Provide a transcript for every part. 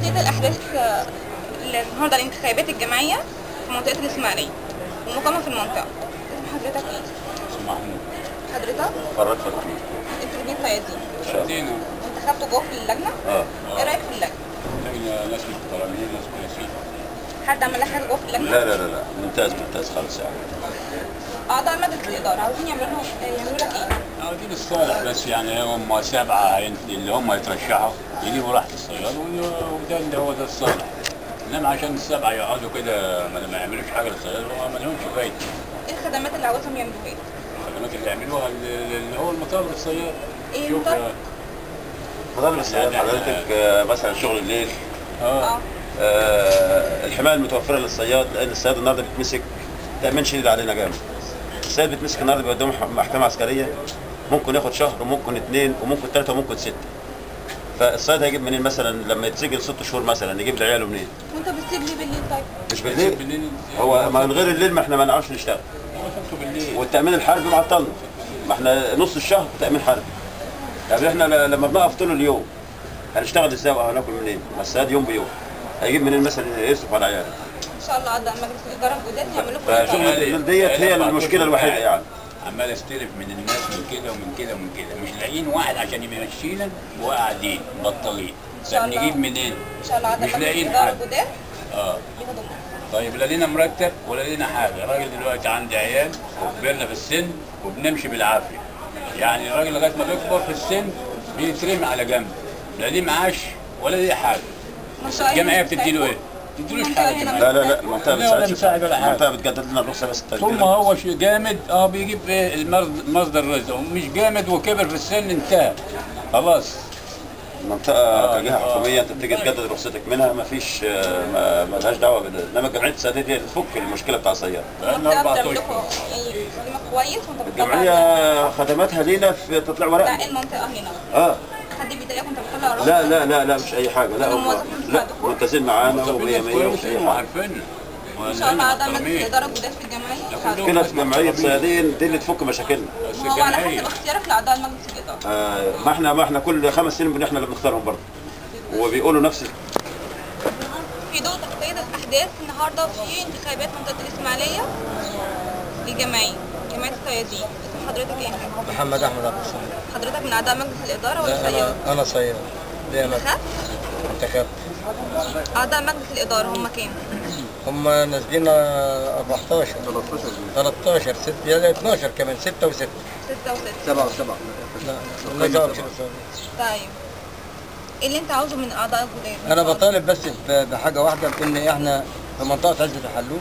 تغطية الأحداث آه، النهارده الانتخابات الجماعية في منطقة الإسماعيلية ومقامة في المنطقة اسم حضرتك ايه؟ محمود حضرتك فرج فتحي انتوا الاثنين صيادين شادينا انتخبتوا جوه في اللجنة؟ اه ايه رأيك في اللجنة؟ لقينا ناس محترمين ناس كويسين حد عمل لك حاجة جوه في اللجنة؟ لا لا لا لا ممتاز ممتاز خالص يعني أعضاء مجلس الإدارة عاوزين يعملوا لهم يعملوا لك ايه؟ عاوزين الصالح بس يعني هم سبعة هين- اللي هم يترشحوا يجيبوا راحة الصياد وي- وده اللي هو ده الصالح انما عشان السبعة يقعدوا كده ما ما يعملوش حاجة للصياد هو ما لهمش فايدة ايه الخدمات اللي عاوزهم يعملوا ايه؟ الخدمات اللي يعملوها اللي اللي هو المطالب الصياد ايه شوف المطالب؟ مطالب الصياد يعني حضرتك آه، مثلا شغل الليل اه اه آه، الحمايه المتوفره للصياد لان الصياد النهارده بيتمسك تامين شديد علينا جامد الصياد بيتمسك النهارده بيبقى قدامه محكمه عسكريه ممكن ياخد شهر وممكن اثنين وممكن ثلاثه وممكن سته فالصياد هيجيب منين مثلا لما يتسجل ست شهور مثلا يجيب لعياله منين؟ وانت بتسيب لي بالليل طيب؟ مش بالليل بالليل هو ما من غير الليل ما احنا ما نعرفش نشتغل شفته بالليل والتامين الحربي معطلنا ما احنا نص الشهر تامين حربي يعني احنا ل- لما بنقف طول اليوم هنشتغل ازاي وهناكل منين؟ ما الصياد يوم بيوم هيجيب منين مثلا يصرف على عياله ان شاء الله أعضاء مجلس الإدارة الجداد يعملوا لكم فشغل إيه؟ الليل ديت هي المشكله الوحيده يعني عمال استلف من الناس من كده ومن كده ومن كده مش لاقيين واحد عشان يمشينا وقاعدين بطالين شاء طب الله. نجيب منين؟ ان شاء الله أعضاء مش مجلس لاقيين الإدارة حد الجداد اه ياخدوا طيب لا لينا مرتب ولا لينا حاجه راجل دلوقتي عندي عيال وكبرنا في السن وبنمشي بالعافيه يعني الراجل لغايه ما بيكبر في السن بيترمي على جنب لا ليه معاش ولا ليه حاجه منطقة الجمعيه هنا بتدي له ايه؟ بتساعدكم؟ بتديلوش المنطقة حاجه هنا كمان. لا لا لا المنطقه لا، ولا بتساعدش مساعد ولا حاجة. المنطقه بتجدد لنا الرخصه بس طول ما هو شيء جامد اه بيجيب ايه المرض- مصدر رزق ومش جامد وكبر في السن انتهى خلاص المنطقه كجهه حكوميه انت بتيجي تجدد رخصتك منها ما فيش آه، ما ما لهاش دعوه بال انما جمعيه السادات دي تفك المشكله بتاع السياره بقالنا المنطقة اربع بتعمل اشهر لكم يعني خدمة كويس وانت بتطلع الجمعيه خدماتها لينا في تطلع ورق لا المنطقة هنا اه حد بيضايقك وانت بتطلع رقم؟ لا لا لا لا مش اي حاجه لا كل هم الموظفين لا بيساعدوكم؟ ممتازين معانا ومية موظفين مية ومش اي كويسين حاجه وعارفيننا ان شاء الله اعضاء مجلس الاداره الجداد في الجمعيه يساعدوكم. كده في جمعيه صيادين دي اللي تفك مشاكلنا بس ما هو على الجمعيه حسب اختيارك لاعضاء مجلس الاداره آه ما احنا ما احنا كل خمس سنين بن- احنا اللي بنختارهم برضه وبيقولوا نفس في ضوء تغطيه الاحداث النهارده في انتخابات منطقه الاسماعيليه للجمعيه جمعيه الصيادين اسم حضرتك ايه؟ محمد احمد عبد الصمد حضرتك من اعضاء مجلس الاداره ولا لا صياد؟ انا انا صياد ليه انا انتخبت؟ انتخبت اعضاء مجلس الاداره هم كام؟ هم نازلين 14 13 6 يعني 12 كمان 6 و6 ستة وستة سبعة وسبعة لا ما جاوبش طيب ايه اللي انت عاوزه من اعضاء الجداد؟ انا بطالب بس ب- بحاجه واحده ان احنا في منطقه عزه الحلوس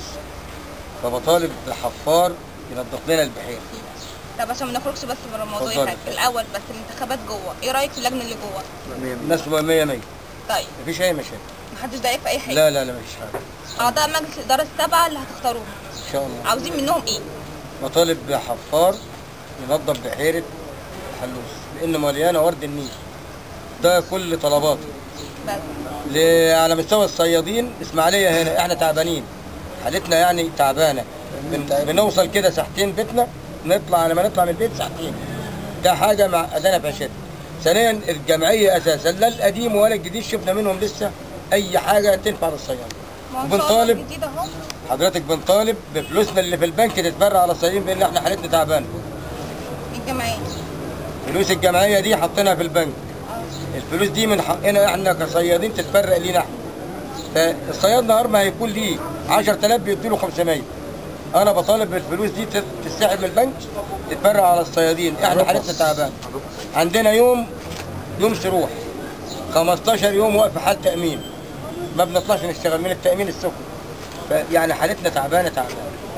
فبطالب بحفار ينظف لنا البحيره طب عشان ما نخرجش بس بره الموضوع اتفضلي. حاجه الاول بس الانتخابات جوه ايه رايك في اللجنه اللي جوه؟ الناس 100 100 طيب مفيش اي مشاكل محدش ضايق في اي حاجه لا لا لا مفيش حاجه اعضاء مجلس الاداره السبعه اللي هتختاروهم ان شاء الله عاوزين منهم ايه؟ بطالب بحفار ينظف بحيره الحلوس لان مليانه ورد النيل ده كل طلباتي بس ل- على مستوى الصيادين اسماعيليه هنا احنا تعبانين حالتنا يعني تعبانه بن- بنوصل كده ساعتين بيتنا نطلع لما نطلع من البيت ساعتين ده حاجه معقدانا في عشتنا ثانيا الجمعيه اساسا لا القديم ولا الجديد شفنا منهم لسه اي حاجه تنفع للصياد ما هو ان شاء الله وبنطالب الجديد اهو حضرتك بنطالب بفلوسنا اللي في البنك تتبرع على الصيادين بان احنا حالتنا تعبانه الجمعيه فلوس الجمعيه دي حاطينها في البنك الفلوس دي من حقنا احنا كصيادين تتفرق لينا احنا فالصياد نهار ما هيكون ليه 10000 بيديله 500 انا بطالب بالفلوس دي تت- تتسحب من البنك تتفرق على الصيادين احنا حالتنا تعبان عندنا يوم يوم سروح 15 يوم واقف حال تامين ما بنطلعش نشتغل من التامين السخن فيعني حالتنا تعبانه تعبانه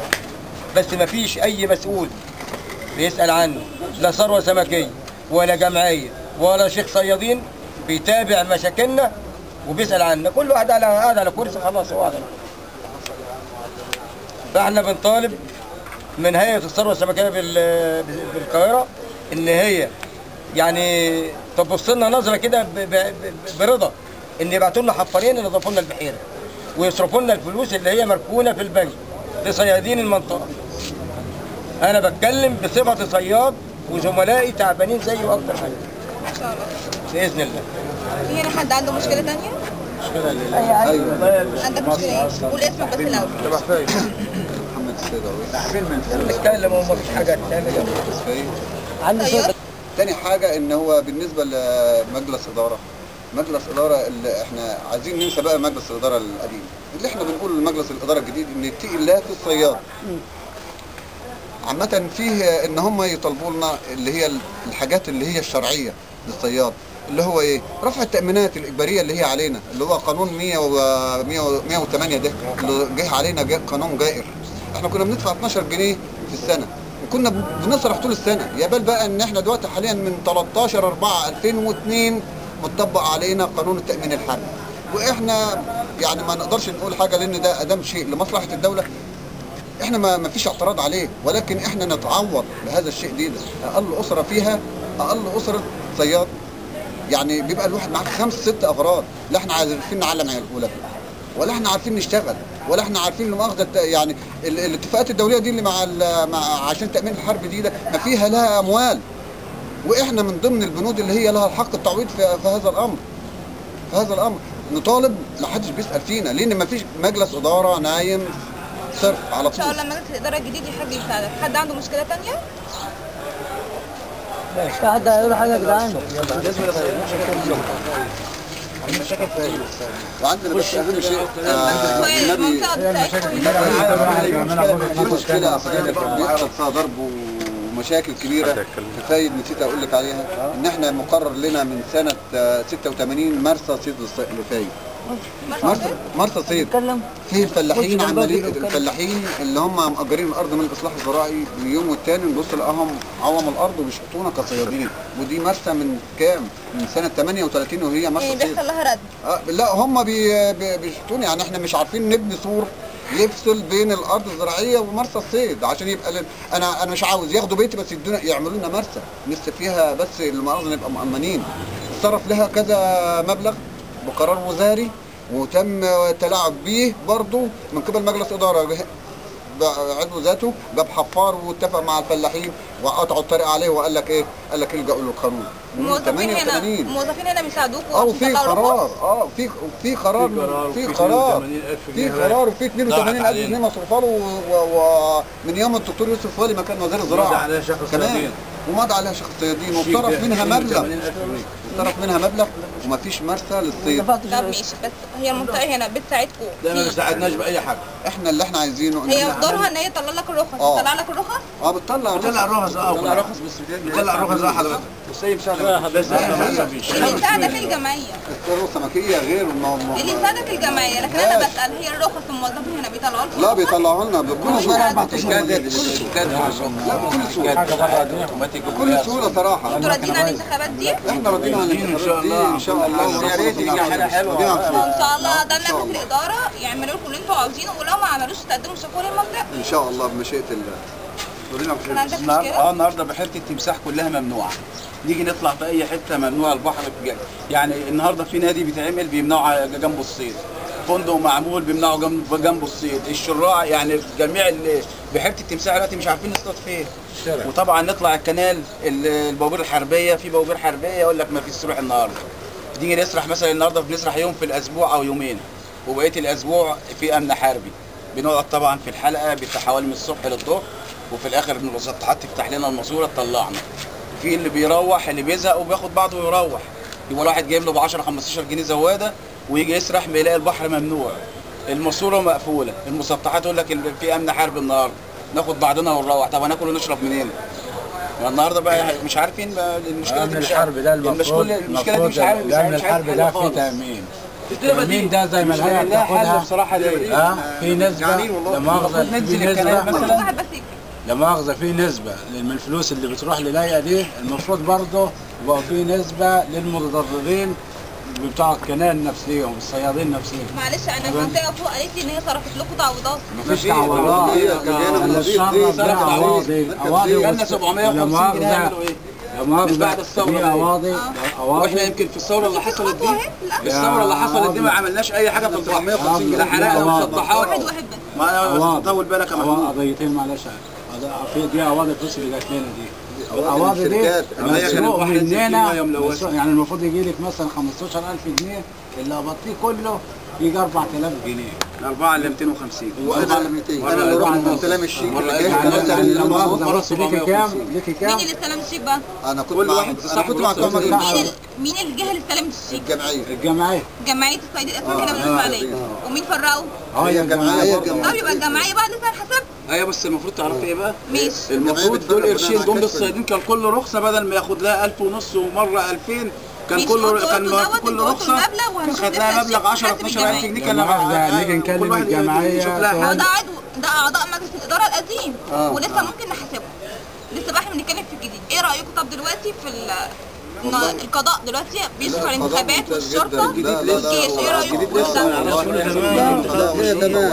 بس ما فيش اي مسؤول بيسأل عنه لا ثروة سمكية ولا جمعية ولا شيخ صيادين بيتابع مشاكلنا وبيسأل عنا كل واحد على قاعد على كرسي خلاص هو قاعد على كرسي. فاحنا بنطالب من هيئة الثروة السمكية بال- بالقاهرة ان هي يعني تبص لنا نظرة كده ب- ب- ب- برضا ان يبعتوا لنا حفارين ينظفوا لنا البحيرة ويصرفوا لنا الفلوس اللي هي مركونة في البنك لصيادين المنطقة انا بتكلم بصفه صياد وزملائي تعبانين زيي واكتر مني ان شاء الله باذن الله في هنا حد عنده مشكله تانية؟ عندك مشكله ايه؟ قول اسمك بس الاول محمد السيداوي نتكلم وما فيش حاجه تعمل طيب تاني حاجة ان هو بالنسبة لمجلس إدارة مجلس إدارة اللي احنا عايزين ننسى بقى مجلس الإدارة القديم اللي احنا بنقول لمجلس الإدارة الجديد ان يتقي الله في الصياد عامة فيه ان هم يطالبوا لنا اللي هي الحاجات اللي هي الشرعية للصياد اللي هو ايه رفع التأمينات الإجبارية اللي هي علينا اللي هو قانون 100 و 108 ده اللي جه علينا جه قانون جائر احنا كنا بندفع 12 جنيه في السنة وكنا بنصرف طول السنة يا بال بقى ان احنا دلوقتي حاليا من 13 4 2002 مطبق علينا قانون التأمين الحربي واحنا يعني ما نقدرش نقول حاجة لان ده ادام شيء لمصلحة الدولة احنا ما ما فيش اعتراض عليه ولكن احنا نتعوض بهذا الشيء دي ده. اقل اسره فيها اقل اسره صياد يعني بيبقى الواحد معاه خمس ست افراد لا احنا عارفين نعلم عيال اولاد ولا احنا عارفين نشتغل ولا احنا عارفين لمؤاخذه الت- يعني ال- الاتفاقات الدوليه دي اللي مع, ال- مع عشان تامين الحرب دي ده ما فيها لها اموال واحنا من ضمن البنود اللي هي لها الحق التعويض في, في هذا الامر في هذا الامر نطالب ما حدش بيسال فينا لان ما فيش مجلس اداره نايم صرف على ان شاء طول الله مجلس الاداره الجديد يحب يساعدك حد عنده مشكله تانية؟ في حد هيقول حاجه يا جدعان وعندنا بس اهم شيء آه، كويس النبي المنطقه بتاعتكم في مشكلة أصلا بيحصل فيها ضرب ومشاكل كبيرة فايد نسيت أقول لك عليها إن إحنا مقرر لنا من سنة آه، 86 مرسى صيد الص- اللي فايد مرسى مرسى صيد اتكلم في الفلاحين خش جنبك عمالين كده واتكلم. الفلاحين اللي هم مأجرين الأرض من الإصلاح الزراعي اليوم والتاني نبص نلاقيهم عوم الأرض وبيشحطونا كصيادين ودي مرسى من كام؟ من سنة 38 وهي مرسى يعني صيد بيحصل لها رد آه، لا هم بي بي- بيشتون يعني احنا مش عارفين نبني سور يفصل بين الارض الزراعيه ومرسى الصيد عشان يبقى لل... انا انا مش عاوز ياخدوا بيتي بس يدونا يعملوا لنا مرسى لسه فيها بس المؤاخذه نبقى مؤمنين صرف لها كذا مبلغ بقرار وزاري وتم التلاعب بيه برضه من قبل مجلس اداره جه- عضو ذاته جاب حفار واتفق مع الفلاحين وقطعوا الطريق عليه وقال لك ايه؟ قال لك الجأوا للقانون الموظفين هنا 88. الموظفين هنا بيساعدوكوا اه عشان وفي تطلعوا قرار رخص؟ اه في في قرار في قرار في قرار وفي 82000 جنيه مصروفه له ومن يوم الدكتور يوسف ولي ما كان وزير الزراعه كمان ومضى عليها شيخ الصيادين وصرف منها مبلغ صرف منها مبلغ وما فيش مرسى للصيد طب ماشي بس هي المنطقه هنا بتساعدكم ده ما في- بيساعدناش باي حاجه احنا اللي احنا عايزينه إن هي إحنا- دورها ان هي تطلع لك الرخص آه. تطلع لك الرخص اه بتطلع بيطلع رخص اه بيطلع رخص بس بيطلع رخص اه حضرتك بس اللي يساعدك الجمعيه الثروه السمكيه غير الم- اللي يساعدك الجمعيه لكن انا بسال هي الرخص الموظفين هنا بيطلعوا لكم لا الرخص؟ بيطلعوها لنا بكل سهوله بكل سهوله بكل سهوله صراحه انتوا راضيين عن الانتخابات دي؟ احنا راضيين عن الانتخابات دي ان شاء الله يا ريت يجي حاجة حلوة. راضيين عن وان شاء الله ده مجلس الاداره يعملوا لكم اللي انتوا عاوزينه ولو ما عملوش تقدموا شكوى للمنطقه ان شاء الله بمشيئه الله راضيين عن كان عندك النهارده مشكله؟ اه النهارده بحيره التمساح كلها ممنوعه نيجي نطلع في اي حته ممنوع البحر بجد. يعني النهارده في نادي بيتعمل بيمنعوا على- جنبه الصيد فندق معمول بيمنعوا جنب جنبه الصيد الشراع يعني جميع اللي بحيره التمساح دلوقتي مش عارفين نصطاد فين وطبعا نطلع الكنال ال- البوابير الحربيه في بوابير حربيه يقول لك ما فيش سروح النهارده نيجي نسرح مثلا النهارده بنسرح يوم في الاسبوع او يومين وبقيه الاسبوع في امن حربي بنقعد طبعا في الحلقه بتاع حوالي من الصبح للظهر وفي الاخر من المسطحات تفتح لنا الماسوره تطلعنا في اللي بيروح اللي بيزهق وبياخد بعضه ويروح يبقى الواحد جايب له ب 10 15 جنيه زواده ويجي يسرح بيلاقي البحر ممنوع الماسوره مقفوله المسطحات يقول لك ال- في امن حرب النهارده ناخد بعضنا ونروح طب هناكل ونشرب منين؟ ما النهارده بقى مش عارفين بقى المشكله دي امن مش الحرب ده المفروض المشكله المشكله دي مش عارف مش عارف امن مش عارف الحرب ده حل فيه خالص. تامين التربة دي التامين ده زي ما مش الهيئه لاقي لها حل بتاخدها بصراحه دي اه في نسبه لا مؤاخذه المفروض في ننزل الكلام نسبه مثلا. واحد بس يتكلم. لا مؤاخذه في نسبه من الفلوس اللي بتروح للهيئه دي المفروض برضه يبقى في نسبه للمتضررين بتوع الكنال نفسيهم الصيادين نفسهم معلش انا المنطقه فوق قالت لي ان هي صرفت لكم تعويضات مفيش تعويضات هي كان انا الشرف ده اواضي اواضي جالنا 750 جنيه يعملوا ايه؟ لا مؤاخذه مش بعد الثورة في بقى. اواضي واحنا اواضي يمكن في الثوره اللي حصلت دي خطوة أهي. لا. الثوره اللي حصلت دي ما عملناش اي حاجه في 450 جنيه حرقنا واحد مسطحات واحد واحد بس ما أواضي. طول بالك يا أوا- محمود قضيتين معلش أض- في دي اواضي الفلوس اللي جات لنا دي القواضي دي الشركات. ما هي كانت مسروق واحدة ستين مننا مية ملوثة. مسروق- يعني المفروض يجي لك مثلا 15000 جنيه اللي قبضتيه كله يجي 4000 جنيه الأربعة اللي 250 وأربعة ل 200 مرة أنا اللي رحت أربعة استلام الشيك مرة اللي جاي يعني ثلاثة يعني اللي لو معاهم. مؤاخذة مرة بص ليكي 750. كام ليكي مين كام اللي استلم الشيك بقى؟ أنا كنت كل مع واحد أنا صاحب كنت مع رخصة كام زي مين مجلس ال- مين الجهه اللي استلمت الشيك؟ الجمعية الجمعيه جمعيه الصيد الاسماك اللي بنقول عليه ومين فرقوا؟ اه هي يا الجمعية برضه. طب يبقى الجمعيه بقى لسه هنحاسب ايوه بس المفروض تعرفي ايه بقى؟ ماشي المفروض بتفرق دول بناء قرشين على جم كشف للصيادين كان كل رخصه بدل ما ياخد لها 1000 ونص ومره 2000 كان مش كله قلتوا كان قلتوا دوت كل انتوا قلتوا رخصه المبلغ كان وهنشوف خد لها لسه مبلغ الشيك 10 حاسب 12000 جنيه كان لا مؤاخذة، نيجي نكلم كل واحد الجمعية يشوف لها هو حاجه ده عضو ده اعضاء مجلس الاداره القديم ولسه ممكن نحاسبه لسه بقى احنا بنتكلم في الجديد ايه رايكم طب دلوقتي في ال إن القضاء دلوقتي بيشرف على القضاء الانتخابات ممتاز جداً. والشرطه لا، لا، لا، والجيش ايه رايكم الجديد في لسه ده؟ هي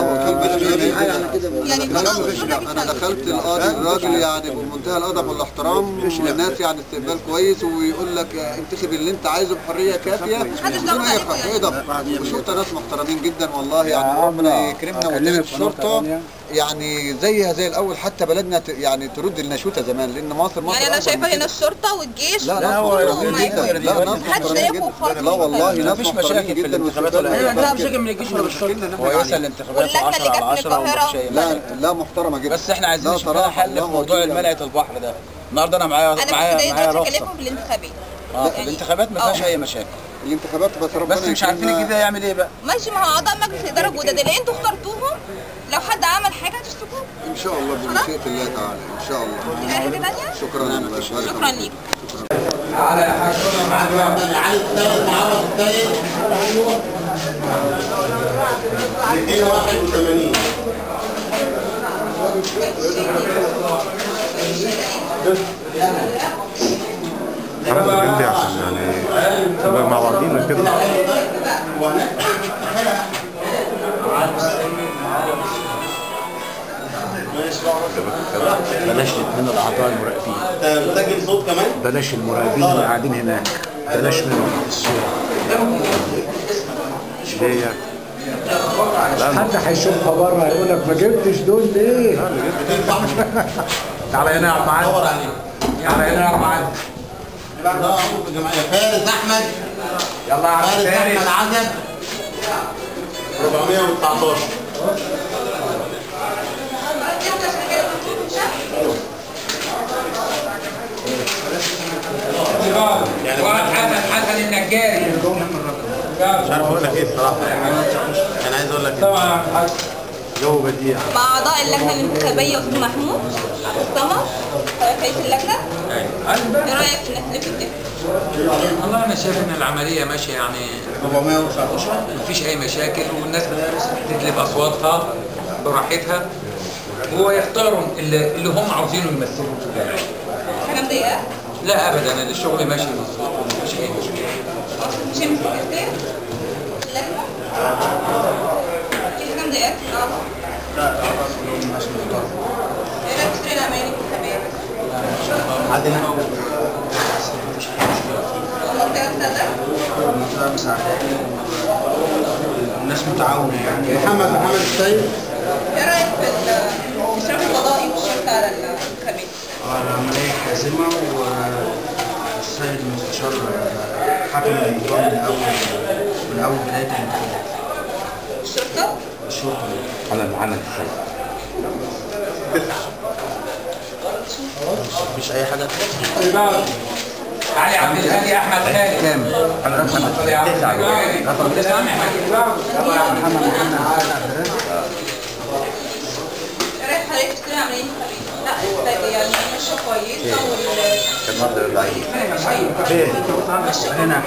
تمام يعني القضاء والشرطه انا بيشتغلوا دخلت القاضي الراجل يعني بمنتهى الادب والاحترام والناس يعني استقبال كويس ويقول لك انتخب اللي انت عايزه بحريه كافيه محدش بدون ضغط اي عليكم يعني. ايه ضغط والشرطه ناس محترمين جدا والله يعني ربنا يكرمنا وتلاقي الشرطه يعني زيها زي الاول حتى بلدنا ت- يعني ترد النشوته زمان لان مصر مصر يعني انا أكبر من شايفه هنا كده. الشرطه والجيش لا لا كلهم محترمين جدا لا ناس محدش محترمين ضايقكم جدا خالص لا والله ناس مفيش محترمين مشاكل في جدا الانتخابات ولا واستقبال لا كافي. مشاكل من الجيش ولا مشاكلنا كويسه الانتخابات واللجنة 10 اللي جت على من 10 القاهرة. ومفيش أي لا لا محترمه جدا بس احنا عايزين لا نشوف لها صراحة حل في الله موضوع أكبر. الملعقه البحر ده النهارده انا معايا انا في معايا البدايه معايا دلوقتي رخصه هكلمكم في الانتخابات اه يعني- الانتخابات ما فيهاش آه. اي مشاكل الانتخابات بس ربنا بس مش عارفين يكرمنا. الجديد هيعمل ايه بقى ماشي ما هو اعضاء مجلس الاداره الجداد اللي انتوا اخترتوهم لو حد عمل حاجه هتشتكوه ان شاء الله بمشيئه الله تعالى ان شاء الله في اي حاجه ثانيه شكرا الله يبارك شكرا ليكم حرام جنبي عشان يعني نبقى مع بعضينا كده بلاش من الاعضاء المراقبين بتسجل صوت كمان بلاش المراقبين اللي قاعدين هناك بلاش منهم الصوره ليه يعني؟ حد هيشوفها بره هيقول لك ما جبتش دول ليه؟ تعالى هنا يا عم علي دور عليه تعالى هنا يا عم علي ده جماعه فارس احمد يلا يا عم فارس فارس احمد عزب 419 حسن حسن النجاري مش عارف اقول لك ايه الصراحه يعني انا عايز اقول لك طبعا حسن جو بديع مع اعضاء اللجنه الانتخابيه استاذ محمود سمر رئيس اللجنه ايه رايك في الناس اللي بتتفق والله انا شايف ان العمليه ماشيه يعني 419 مفيش اي مشاكل والناس تدلب اصواتها براحتها ويختاروا اللي, اللي هم عاوزينه يمثلوا في الجمعيه حاجه مضايقاك لا ابدا أنا الشغل ماشي مظبوط ومفيش اي مشكله مش هي مستفيد اللجنه في حاجه مضايقاك لا لا ايه رايك في العمليه الانتخابيه عندنا المنطقه بتاعتك الناس متعاونه يعني محمد محمد السيد ايه رايك في الاشراف القضائي والشرطه على الانتخابات العملية حازمة والسيد المستشار حكم الموضوع من أول من أول بداية الانتخابات الشرطه الشرطة على محمد السيد مفيش أي حاجة علي عبد الهادي احمد خالد كام؟ على رقم اتفضل يا عم رقم تسعه ايه رايك حضرتك في العمليه الانتخابيه لا يعني ماشيه كويسه وال هنا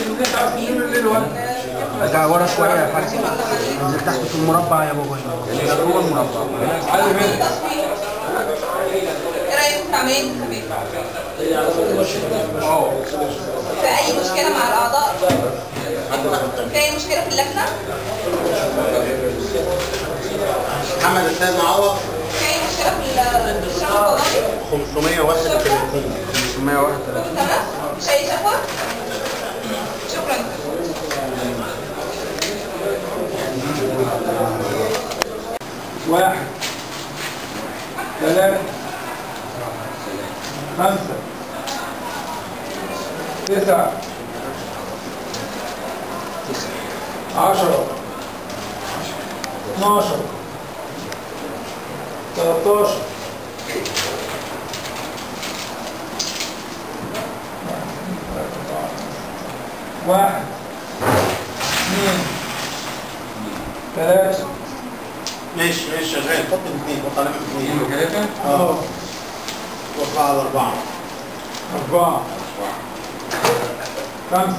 ارجع ورا شوية يا حاج انزل تحت في المربع يا بابا هنا هو المربع ايه رايك في العمليه الانتخابيه في اي مشكله مع الاعضاء في اي مشكله في اللجنه محمد السيد معوض في اي مشكله في الاشراف القضائي 531 كله تمام مش اي شكوى شكرا واحد ثلاثة خمسة تسعة عشرة 12 13 واحد اثنين ثلاثة ماشي ماشي شغال حط الاثنين حط علامة الاثنين وثلاثة اه واربعة على أربعة أربعة خمسة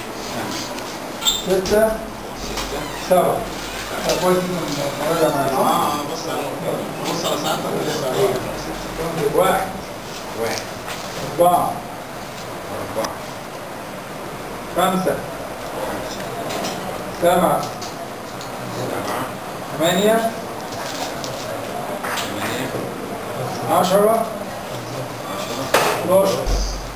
ستة سبعة طب كويس إن نراجع معايا اه بص على بص على ساعتك واحد واحد أربعة أربعة خمسة سبعة سبعة ثمانية ثمانية عشرة 11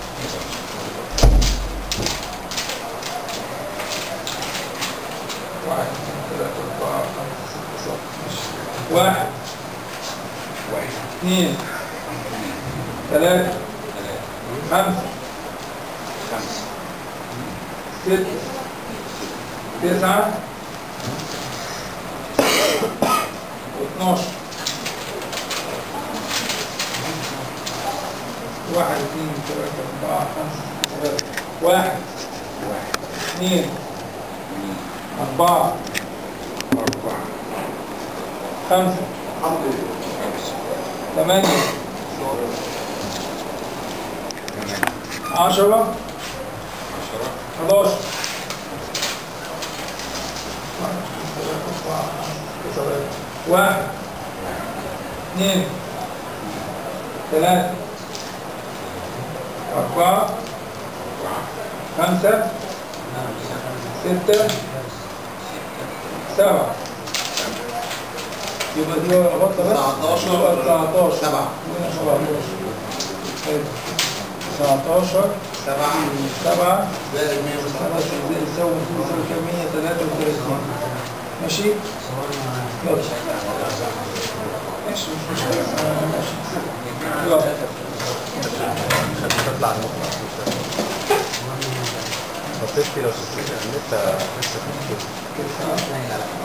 واحد اثنين ثلاثة أربعة خمسة ستة سبعة ماشي. واحد واحد اثنين ثلاثة خمسة خمسة ستة تسعة واثناشر واحد اثنين ثلاثة أربعة خمسة ثلاثة واحد واحد اثنين اثنين أربعة أربعة خمسة خمسة ثمانية ثمانية عشرة عشرة 11 واحد اثنين ثلاثة أربعة خمسة ستة سبعة يبقى دي غلطة بس 19 يبقى 19 سبعة. 19 سبعة سبعة زائد 100 خلاص ازاي يساوي يساوي كام 133 ماشي يلا ماشي مش مشكلة آه، ماشي يلا حطيت كده في النت لسه في كده.